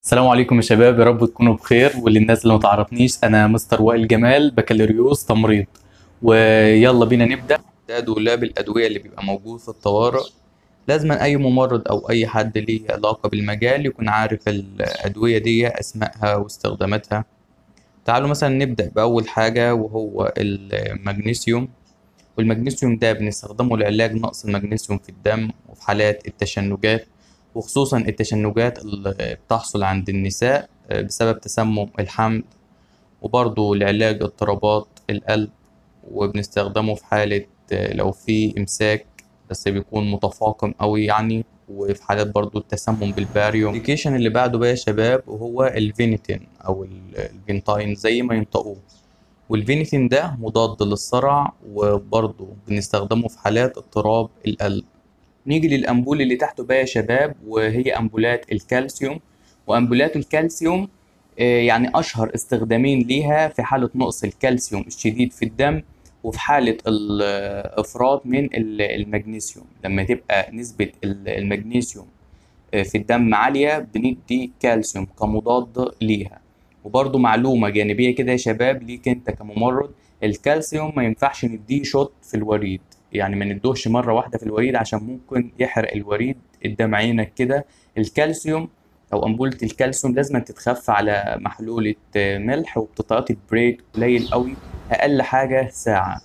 السلام عليكم يا شباب يا رب تكونوا بخير وللناس اللي ما تعرفنيش انا مستر وائل جمال بكالوريوس تمريض ويلا بينا نبدا ده دولاب الادويه اللي بيبقى موجود في الطوارئ لازم اي ممرض او اي حد ليه علاقه بالمجال يكون عارف الادويه دي اسمائها واستخداماتها تعالوا مثلا نبدا باول حاجه وهو المغنيسيوم والمغنيسيوم ده بنستخدمه لعلاج نقص المغنيسيوم في الدم وفي حالات التشنجات وخصوصا التشنجات اللي بتحصل عند النساء بسبب تسمم الحمل وبرضه لعلاج اضطرابات القلب وبنستخدمه في حالة لو في إمساك بس بيكون متفاقم أوي يعني وفي حالات برضو التسمم بالباريوم الابليكيشن اللي بعده بقى يا شباب وهو الفينيتين أو الفينتاين زي ما ينطقوه والفينيتين ده مضاد للصرع وبرضه بنستخدمه في حالات اضطراب القلب نيجي للأمبول اللي تحته بقى يا شباب وهي أمبولات الكالسيوم وأمبولات الكالسيوم يعني أشهر استخدامين ليها في حالة نقص الكالسيوم الشديد في الدم وفي حالة الإفراط من المغنيسيوم لما تبقى نسبة المغنيسيوم في الدم عالية بندي كالسيوم كمضاد ليها وبرضو معلومة جانبية كده يا شباب ليك انت كممرض الكالسيوم ما ينفعش نديه شوت في الوريد يعني ما ندوهش مرة واحدة في الوريد عشان ممكن يحرق الوريد قدام عينك كده الكالسيوم أو أنبولة الكالسيوم لازم تتخفى على محلولة ملح وبتتعطي بريك قليل قوي أقل حاجة ساعة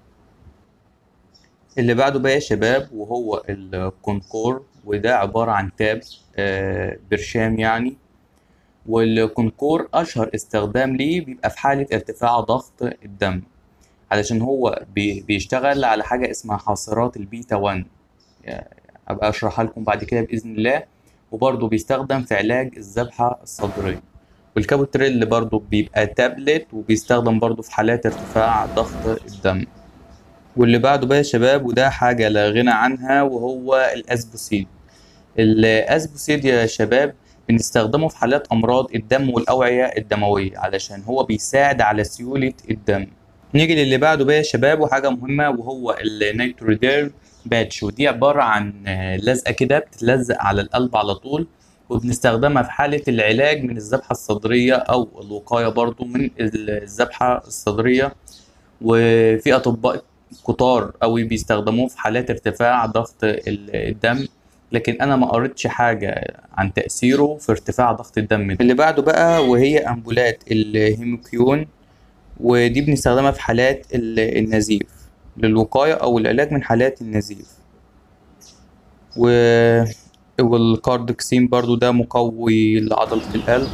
اللي بعده بقى يا شباب وهو الكونكور وده عبارة عن تاب برشام يعني والكونكور أشهر استخدام ليه بيبقى في حالة ارتفاع ضغط الدم علشان هو بيشتغل على حاجة اسمها حاصرات البيتا 1 يعني أبقى أشرحها لكم بعد كده بإذن الله وبرضه بيستخدم في علاج الذبحة الصدرية والكابوتريل برضه بيبقى تابلت وبيستخدم برضه في حالات ارتفاع ضغط الدم واللي بعده بقى يا شباب وده حاجة لا غنى عنها وهو الأسبوسيد الأسبوسيد يا شباب بنستخدمه في حالات أمراض الدم والأوعية الدموية علشان هو بيساعد على سيولة الدم نيجي للي بعده بقى يا شباب وحاجة مهمة وهو النيتروديرم باتش ودي عبارة عن لزقة كده بتتلزق على القلب على طول وبنستخدمها في حالة العلاج من الذبحة الصدرية أو الوقاية برضو من الذبحة الصدرية وفي أطباء كتار أوي بيستخدموه في حالات ارتفاع ضغط الدم لكن أنا ما قريتش حاجة عن تأثيره في ارتفاع ضغط الدم اللي بعده بقى وهي أمبولات الهيموكيون ودي بنستخدمها في حالات النزيف للوقاية أو العلاج من حالات النزيف و... والكاردكسين برضو ده مقوي لعضلة القلب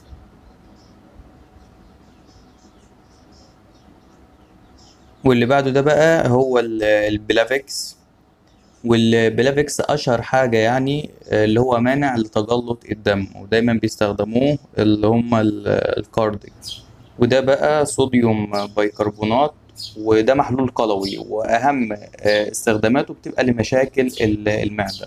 واللي بعده ده بقى هو البلافيكس والبلافيكس أشهر حاجة يعني اللي هو مانع لتجلط الدم ودايما بيستخدموه اللي هما الكاردكس وده بقى صوديوم بيكربونات وده محلول قلوي واهم استخداماته بتبقى لمشاكل المعده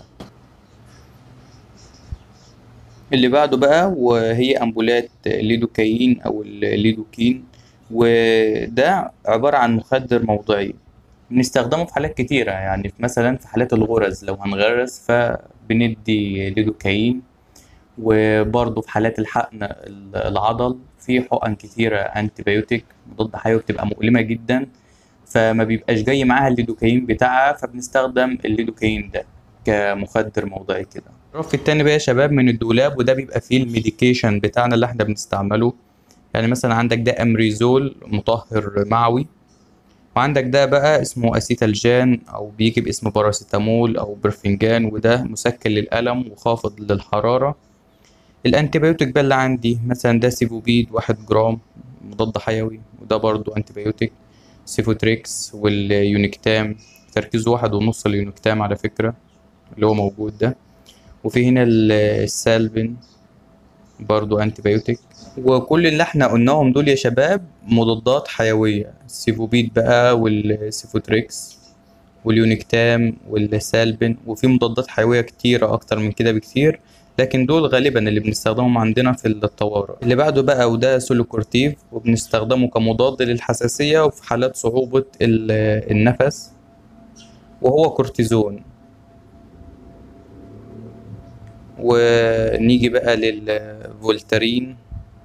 اللي بعده بقى وهي امبولات الليدوكاين او الليدوكين وده عبارة عن مخدر موضعي بنستخدمه في حالات كتيرة يعني مثلا في حالات الغرز لو هنغرز فبندي ليدوكاين وبرضه في حالات الحقن العضل في حقن كتيرة انتي بايوتيك مضاد حيوي بتبقى مؤلمة جدا فما بيبقاش جاي معاها الليدوكاين بتاعها فبنستخدم الليدوكاين ده كمخدر موضعي كده الرف التاني بقى يا شباب من الدولاب وده بيبقى فيه الميديكيشن بتاعنا اللي احنا بنستعمله يعني مثلا عندك ده امريزول مطهر معوي وعندك ده بقى اسمه اسيتالجان او بيجي باسم باراسيتامول او برفنجان وده مسكن للألم وخافض للحرارة الانتيبيوتيك بقى اللي عندي مثلا ده سيفوبيد واحد جرام مضاد حيوي وده برضو انتيبيوتيك سيفوتريكس واليونيكتام تركيزه واحد ونص اليونيكتام على فكرة اللي هو موجود ده وفي هنا السالبين برضو انتيبيوتيك وكل اللي احنا قلناهم دول يا شباب مضادات حيوية السيفوبيد بقى والسيفوتريكس واليونيكتام والسالبين وفي مضادات حيوية كتيرة أكتر من كده بكتير لكن دول غالبا اللي بنستخدمهم عندنا في الطوارئ اللي بعده بقى وده سولوكورتيف وبنستخدمه كمضاد للحساسية وفي حالات صعوبة النفس وهو كورتيزون ونيجي بقى للفولتارين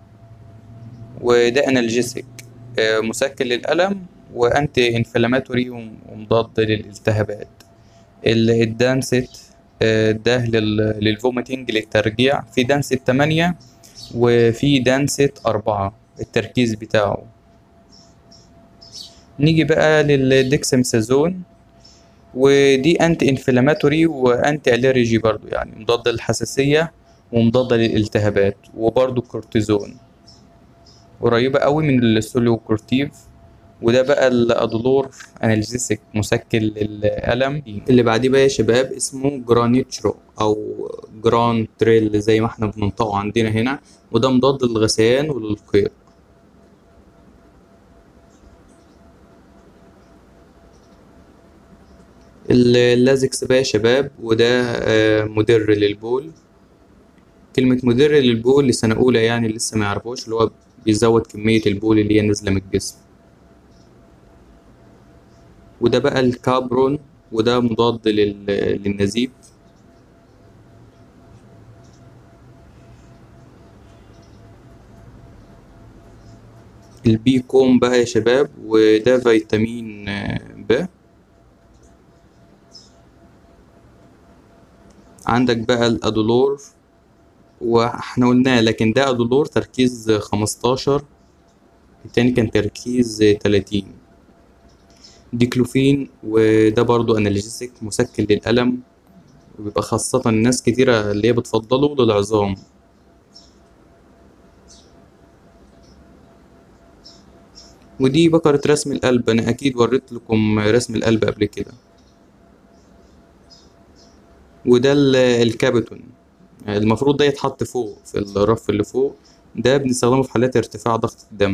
وده انالجيسيك مسكن للألم وانتي انفلاماتوري ومضاد للالتهابات ال- الدانست آه، ده لل- للفوميتنج للترجيع في دانست تمانية وفي دانست أربعة التركيز بتاعه نيجي بقى للديكساميثازون ودي انتي انفلاماتوري وانتي اليرجي برضو يعني مضاد للحساسية ومضاد للالتهابات وبرضو كورتيزون قريبة قوي من السوليوكورتيف وده بقى الادولور انالجيسيك مسكن للألم اللي بعديه بقى يا شباب اسمه جرانيتشرو او جران تريل زي ما احنا بننطقه عندنا هنا وده مضاد للغثيان وللقيء اللازكس بقى يا شباب وده آه، مدر للبول كلمة مدر للبول لسنة أولى يعني لسه ما يعرفوش اللي هو بيزود كمية البول اللي هي نازلة من الجسم وده بقى الكابرون وده مضاد لل... للنزيف البي كوم بقى يا شباب وده فيتامين آه، ب عندك بقى الأدولور واحنا قلناه لكن ده أدولور تركيز خمستاشر التاني كان تركيز تلاتين ديكلوفين وده برضو انالجيسيك مسكن للألم وبيبقى خاصة ناس كتيرة اللي هي بتفضله للعظام ودي بكرة رسم القلب أنا أكيد وريت لكم رسم القلب قبل كده وده ال- الكابتون المفروض ده يتحط فوق في الرف اللي فوق ده بنستخدمه في حالات ارتفاع ضغط الدم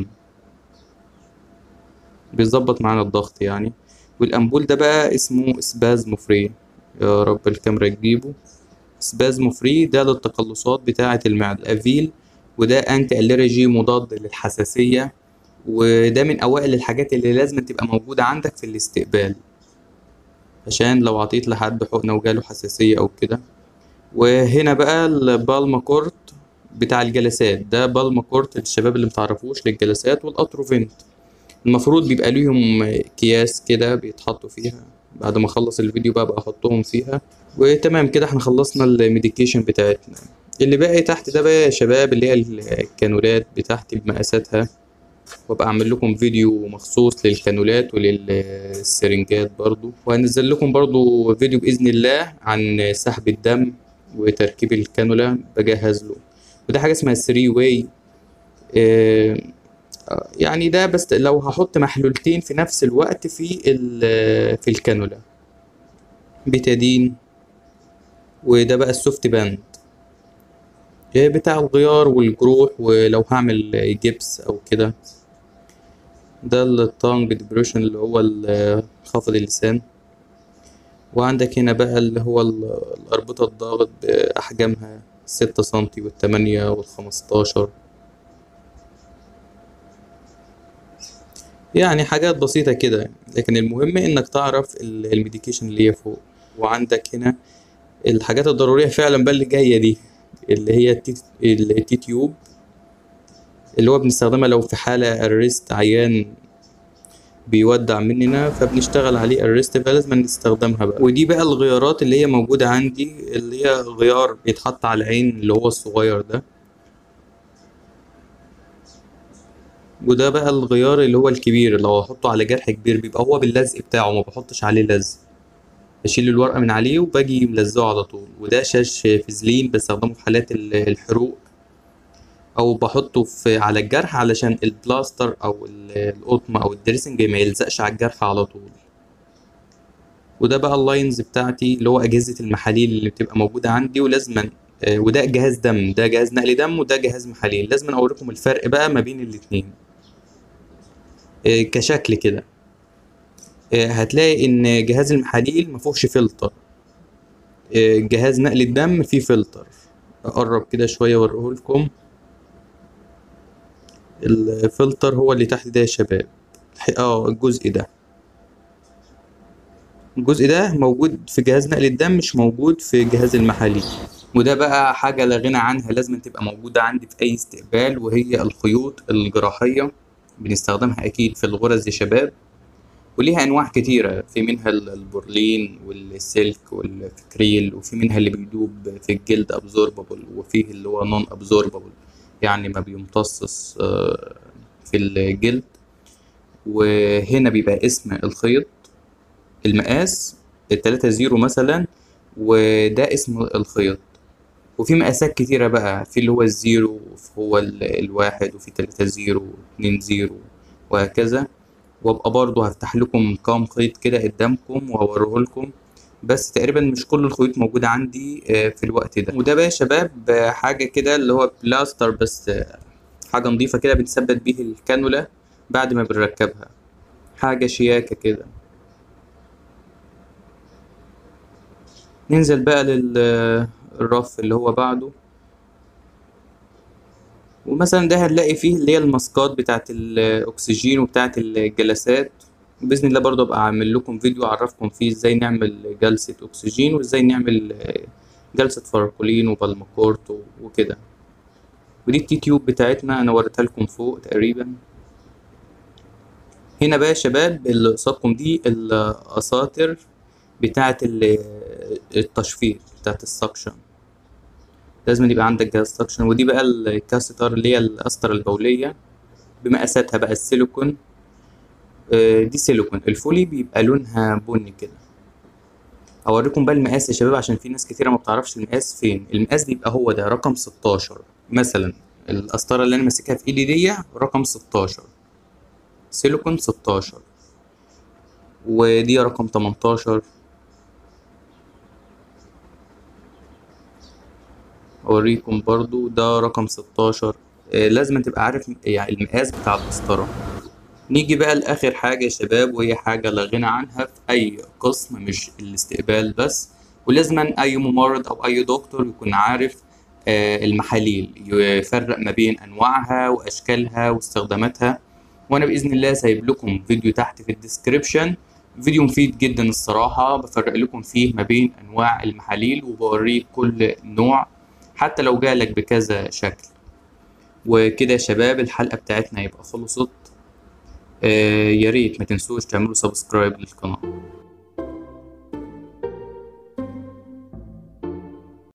بيظبط معانا الضغط يعني والأمبول ده بقى اسمه سبازمو فري يا رب الكاميرا تجيبه سبازمو فري ده للتقلصات بتاعة المعدة أفيل وده أنتي ألرجي مضاد للحساسية وده من أوائل الحاجات اللي لازم تبقى موجودة عندك في الاستقبال عشان لو عطيت لحد حقنة وجاله حساسية أو كده وهنا بقى البالما كورت بتاع الجلسات ده بالما كورت للشباب اللي متعرفوش للجلسات والأتروفنت المفروض بيبقى ليهم أكياس كده بيتحطوا فيها بعد ما اخلص الفيديو بقى بقى احطهم فيها وتمام كده احنا خلصنا الميديكيشن بتاعتنا اللي باقي تحت ده بقى يا شباب اللي هي الكانولات بتاعتي بمقاساتها وابقى اعمل لكم فيديو مخصوص للكانولات وللسرنجات برضو وهنزل لكم برضو فيديو باذن الله عن سحب الدم وتركيب الكانولا بجهز له وده حاجه اسمها 3 واي يعني ده بس لو هحط محلولتين في نفس الوقت في ال- في الكانولا بتادين وده بقى السوفت باند إيه بتاع الغيار والجروح ولو هعمل جبس او كده ده التانج ديبريشن اللي هو ال- خفض اللسان وعندك هنا بقى اللي هو ال- الأربطة الضاغط بأحجامها ستة سنتي والتمانية والخمستاشر يعني حاجات بسيطة كده لكن المهم إنك تعرف ال- الميديكيشن اللي هي فوق وعندك هنا الحاجات الضرورية فعلا بقى اللي جاية دي اللي هي التي, التي تيوب اللي هو بنستخدمها لو في حالة الريست عيان بيودع مننا فبنشتغل عليه الريست فلازم نستخدمها بقى ودي بقى الغيارات اللي هي موجودة عندي اللي هي غيار بيتحط على العين اللي هو الصغير ده وده بقى الغيار اللي هو الكبير اللي هو احطه على جرح كبير بيبقى هو باللزق بتاعه ما بحطش عليه لزق بشيل الورقة من عليه وباجي ملزقه على طول وده شاش فازلين بستخدمه في حالات ال- الحروق او بحطه في على الجرح علشان البلاستر او ال- القطمة او الدريسنج ما يلزقش على الجرح على طول وده بقى اللاينز بتاعتي اللي هو اجهزة المحاليل اللي بتبقى موجودة عندي ولازما آه، وده جهاز دم ده جهاز نقل دم وده جهاز محاليل لازم اوريكم الفرق بقى ما بين الاتنين آه، كشكل كده آه، هتلاقي ان جهاز المحاليل مفيهوش فلتر آه، جهاز نقل الدم فيه فلتر اقرب كده شوية اوريهولكم الفلتر هو اللي تحت ده يا شباب الح- اه الجزء ده الجزء ده موجود في جهاز نقل الدم مش موجود في جهاز المحاليل وده بقى حاجة لا غنى عنها لازم تبقى موجودة عندي في أي استقبال وهي الخيوط الجراحية بنستخدمها أكيد في الغرز يا شباب وليها أنواع كتيرة في منها ال- البورلين والسلك والفكريل وفي منها اللي بيدوب في الجلد أبزوربابل وفيه اللي هو نون أبزوربابل يعني ما بيمتصص آه، في الجلد وهنا بيبقى اسم الخيط المقاس التلاتة زيرو مثلا وده اسم الخيط وفي مقاسات كتيرة بقى في اللي هو الزيرو وفي هو ال- الواحد وفي تلاتة زيرو واتنين زيرو وهكذا وابقى برضه هفتح لكم كام خيط كده قدامكم وهوريه لكم بس تقريبا مش كل الخيوط موجودة عندي آه، في الوقت ده وده بقى يا شباب آه، حاجة كده اللي هو بلاستر بس آه، حاجة نضيفة كده بنثبت بيه الكانولا بعد ما بنركبها حاجة شياكة كده ننزل بقى للرف اللي هو بعده ومثلا ده هنلاقي فيه اللي هي الماسكات بتاعة الأكسجين وبتاعة الجلسات بإذن الله برضه أبقى أعمل لكم فيديو أعرفكم فيه إزاي نعمل جلسة أكسجين وإزاي نعمل جلسة فاركولين وبالماكورت وكده ودي التي تيوب بتاعتنا أنا وريتها لكم فوق تقريبا هنا بقى يا شباب اللي قصادكم دي الأساطر بتاعة ال- التشفيط بتاعة السكشن لازم يبقى عندك جهاز سكشن ودي بقى الكاستر اللي هي القسطرة البولية بمقاساتها بقى السيليكون آه، دي سيليكون الفولي بيبقى لونها بني كده اوريكم بقى المقاس يا شباب عشان في ناس كتيرة ما بتعرفش المقاس فين المقاس بيبقى هو ده رقم 16 مثلا القسطرة اللي انا ماسكها في ايدي دي رقم 16 سيليكون 16 ودي رقم 18 اوريكم برضو ده رقم 16 آه، لازم تبقى عارف يعني المقاس بتاع القسطرة نيجي بقى لآخر حاجة يا شباب وهي حاجة لا غنى عنها في أي قسم مش الاستقبال بس ولازما أي ممرض أو أي دكتور يكون عارف آه، المحاليل يفرق ما بين أنواعها وأشكالها واستخداماتها وأنا بإذن الله سايب لكم فيديو تحت في الديسكريبشن فيديو مفيد جدا الصراحة بفرق لكم فيه ما بين أنواع المحاليل وبوريك كل نوع حتى لو جالك بكذا شكل وكده يا شباب الحلقة بتاعتنا يبقى خلصت آه، يا ريت ما تنسوش تعملوا سبسكرايب للقناة